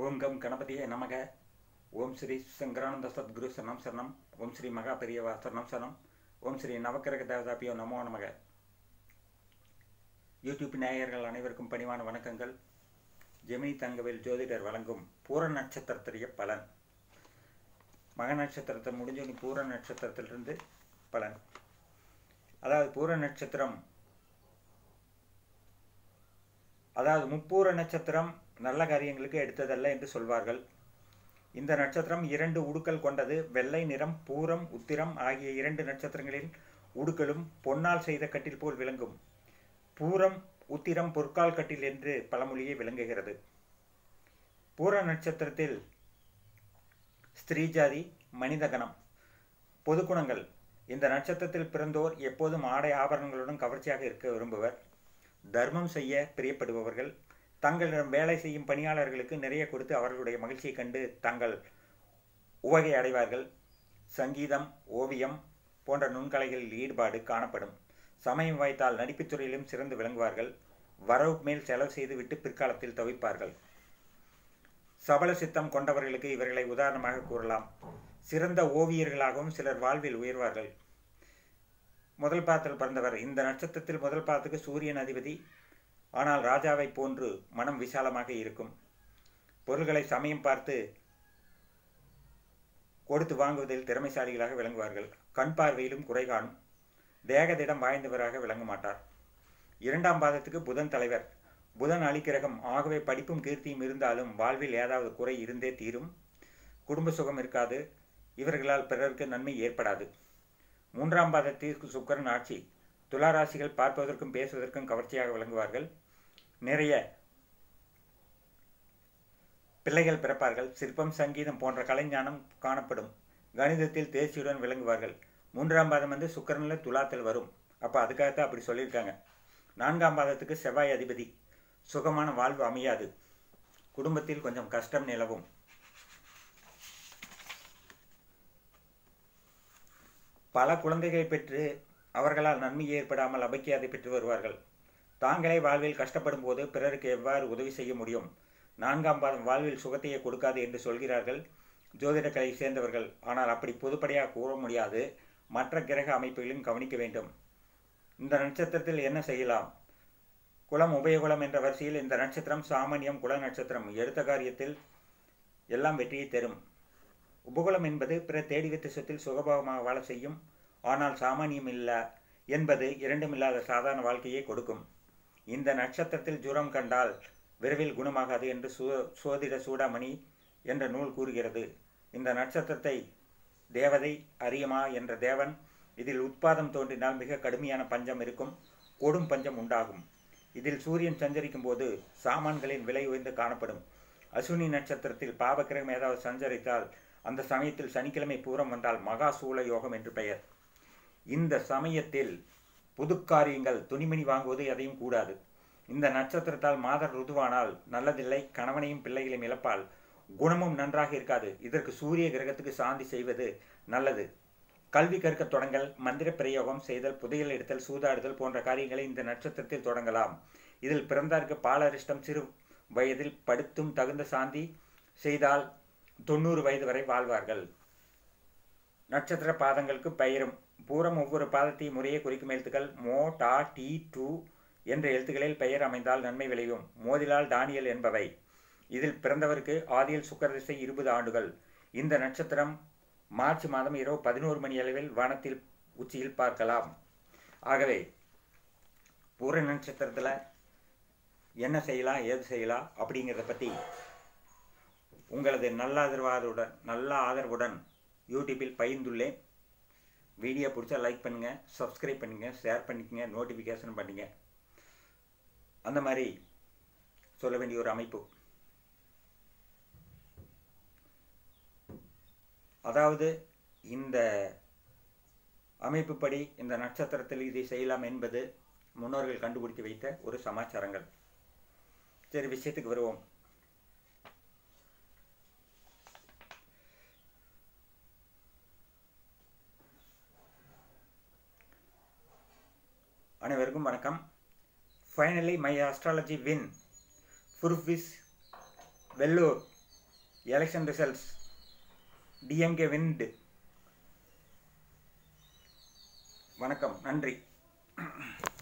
ஓம் come கணபதியே நமக ஓம் ஸ்ரீ சங்கரானந்த சத்குரு சரணம் சரணம் ஓம் ஸ்ரீ மகா பெரியவா சரணம் சரணம் ஓம் ஸ்ரீ நவக்கிரக தேவதாபியோ நமோ நமக யூடியூப் நேயர்கள் அனைவருக்கும் பணிவான வணக்கங்கள் ஜெமினி தங்கவேல் ஜோதிடர் வழங்கும் பூர நட்சத்திரத்துடைய பலன் மக நட்சத்திரத்தை முடிஞ்சு நீ பூர நட்சத்திரத்திலிருந்து பலன் அதாவது பூர நட்சத்திரம் அதாவது முப்பூர நட்சத்திரம் நல்ல காரியங்களுக்கு எடுத்ததல்ல என்று சொல்வார்கள் இந்த நட்சத்திரம் இரண்டு உடுக்கல் கொண்டது வெள்ளை நிறம் பூரம் உத்திரம் ஆகிய இரண்டு நட்சத்திரங்களில் உடுக்கலும் பொன்னால் செய்த கட்டில் போல் விளங்கும் பூரம் உத்திரம் பொற்கால் கட்டில் என்று பழமொழியே விளங்குகிறது பூர நட்சத்திரத்தில் ஸ்திரீ ஜாதி மனித கணம் பொது குணங்கள் இந்த நட்சத்திரத்தில் பிறந்தோர் எப்போதும் ஆடை ஆபரணங்களுடன் கவர்ச்சியாக இருக்க விரும்புவர் தர்மம் செய்ய பிரியப்படுபவர்கள் தங்களிடம் வேலை செய்யும் பணியாளர்களுக்கு நிறைய கொடுத்து அவர்களுடைய மகிழ்ச்சியை கண்டு தாங்கள் உவகை அடைவார்கள் சங்கீதம் ஓவியம் போன்ற நுண்கலைகளில் ஈடுபாடு காணப்படும் சமயம் வாய்த்தால் நடிப்புத் துறையிலும் சிறந்து விளங்குவார்கள் வரவு மேல் செலவு செய்துவிட்டு பிற்காலத்தில் தவிப்பார்கள் சபல சித்தம் கொண்டவர்களுக்கு இவர்களை உதாரணமாக கூறலாம் சிறந்த ஓவியர்களாகவும் சிலர் வாழ்வில் உயர்வார்கள் முதல் பாதத்தில் பிறந்தவர் இந்த நட்சத்திரத்தில் முதல் பாதத்துக்கு சூரியன் அதிபதி ஆனால் ராஜாவை போன்று மனம் விசாலமாக இருக்கும் பொருள்களை சமயம் பார்த்து கொடுத்து வாங்குவதில் திறமைசாலிகளாக விளங்குவார்கள் கண் பார்வையிலும் குறை காணும் தேகதிடம் வாய்ந்தவராக விளங்க மாட்டார் இரண்டாம் பாதத்துக்கு புதன் தலைவர் புதன் அலிக்கிரகம் ஆகவே படிப்பும் கீர்த்தியும் இருந்தாலும் வாழ்வில் ஏதாவது குறை இருந்தே தீரும் குடும்ப சுகம் இருக்காது இவர்களால் பிறருக்கு நன்மை ஏற்படாது மூன்றாம் பாதத்திற்கு சுக்கரன் ஆட்சி துளாராசிகள் பார்ப்பதற்கும் பேசுவதற்கும் கவர்ச்சியாக விளங்குவார்கள் நிறைய பிள்ளைகள் பிறப்பார்கள் சிற்பம் சங்கீதம் போன்ற கலைஞானம் காணப்படும் கணிதத்தில் தேர்ச்சியுடன் விளங்குவார்கள் மூன்றாம் பாதம் வந்து சுக்கரனில் துலாத்தில் வரும் அப்போ அதுக்காகத்தான் அப்படி சொல்லியிருக்காங்க நான்காம் பாதத்துக்கு செவ்வாய் அதிபதி சுகமான வாழ்வு அமையாது குடும்பத்தில் கொஞ்சம் கஷ்டம் நிலவும் பல குழந்தைகளை பெற்று அவர்களால் நன்மை ஏற்படாமல் அபக்கியாதை பெற்று வருவார்கள் தாங்களே வாழ்வில் கஷ்டப்படும் போது பிறருக்கு எவ்வாறு உதவி செய்ய முடியும் நான்காம் பாதம் வாழ்வில் சுகத்தையே கொடுக்காது என்று சொல்கிறார்கள் ஜோதிடக்கலை சேர்ந்தவர்கள் ஆனால் அப்படி பொதுப்படையாக கூற முடியாது மற்ற கிரக அமைப்புகளையும் கவனிக்க வேண்டும் இந்த நட்சத்திரத்தில் என்ன செய்யலாம் குலம் உபயகுலம் என்ற வரிசையில் இந்த நட்சத்திரம் சாமானியம் குல நட்சத்திரம் எடுத்த காரியத்தில் எல்லாம் வெற்றியை தரும் உபகுலம் என்பது பிற தேடி வைத்த சொத்தில் சுகபோகமாக வாழ செய்யும் ஆனால் சாமானியம் இல்ல என்பது இரண்டும் இல்லாத சாதாரண வாழ்க்கையை கொடுக்கும் இந்த நட்சத்திரத்தில் ஜுரம் கண்டால் விரைவில் குணமாகாது என்று சு சோதிட சூடாமணி என்ற நூல் கூறுகிறது இந்த நட்சத்திரத்தை தேவதை அரியமா என்ற தேவன் இதில் உட்பாதம் தோன்றினால் மிக கடுமையான பஞ்சம் இருக்கும் கொடும் பஞ்சம் உண்டாகும் இதில் சூரியன் சஞ்சரிக்கும் போது சாமான்களின் விலை உயர்ந்து காணப்படும் அசுனி நட்சத்திரத்தில் பாவக்கிரகம் ஏதாவது சஞ்சரித்தால் அந்த சமயத்தில் சனிக்கிழமை பூரம் வந்தால் மகா சூழ யோகம் என்று பெயர் இந்த சமயத்தில் புதுக்காரியங்கள் துணிமணி வாங்குவது எதையும் கூடாது இந்த நட்சத்திரத்தால் மாதர் ருதுவானால் நல்லதில்லை கணவனையும் பிள்ளைகளையும் இழப்பால் குணமும் நன்றாக இருக்காது இதற்கு சூரிய கிரகத்துக்கு சாந்தி செய்வது நல்லது கல்வி கற்க தொடங்கல் மந்திர பிரயோகம் செய்தல் புதையல் எடுத்தல் சூதாடுதல் போன்ற காரியங்களை இந்த நட்சத்திரத்தில் தொடங்கலாம் இதில் பிறந்தாருக்கு பாலரிஷ்டம் சிறு வயதில் படுத்தும் தகுந்த சாந்தி செய்தால் தொண்ணூறு வயது வரை வாழ்வார்கள் நட்சத்திர பாதங்களுக்கு பெயரும் பூரம் ஒவ்வொரு பாதத்தையும் முறையே குறிக்கும் எழுத்துக்கள் மோ டா டி டூ என்ற எழுத்துக்களில் பெயர் அமைந்தால் நன்மை விளையும் மோதிலால் தானியல் என்பவை இதில் பிறந்தவருக்கு ஆதியில் சுக்கர திசை இருபது ஆண்டுகள் இந்த நட்சத்திரம் மார்ச் மாதம் இரவு பதினோரு மணி அளவில் வானத்தில் உச்சியில் பார்க்கலாம் ஆகவே பூர நட்சத்திரத்தில் என்ன செய்யலாம் ஏது செய்யலாம் அப்படிங்கிறத பற்றி உங்களது நல்ல ஆதரவாதருடன் நல்ல ஆதரவுடன் யூடியூப்பில் பகிர்ந்துள்ளேன் வீடியோ பிடிச்சா லைக் பண்ணுங்கள் சப்ஸ்கிரைப் பண்ணுங்கள் ஷேர் பண்ணிக்கங்க நோட்டிஃபிகேஷன் பண்ணுங்க அந்த மாதிரி சொல்ல வேண்டிய ஒரு அமைப்பு அதாவது இந்த அமைப்புப்படி இந்த நட்சத்திரத்தில் இதை செய்யலாம் என்பது முன்னோர்கள் கண்டுபிடித்து வைத்த ஒரு சமாச்சாரங்கள் சரி விஷயத்துக்கு வருவோம் அனைவருக்கும் வணக்கம் ஃபைனலி மை அஸ்ட்ராலஜி வின் ஃபுர்ஃபிஸ் வெல்லூர் எலெக்ஷன் ரிசல்ட்ஸ் டிஎம்கே வின்டு வணக்கம் நன்றி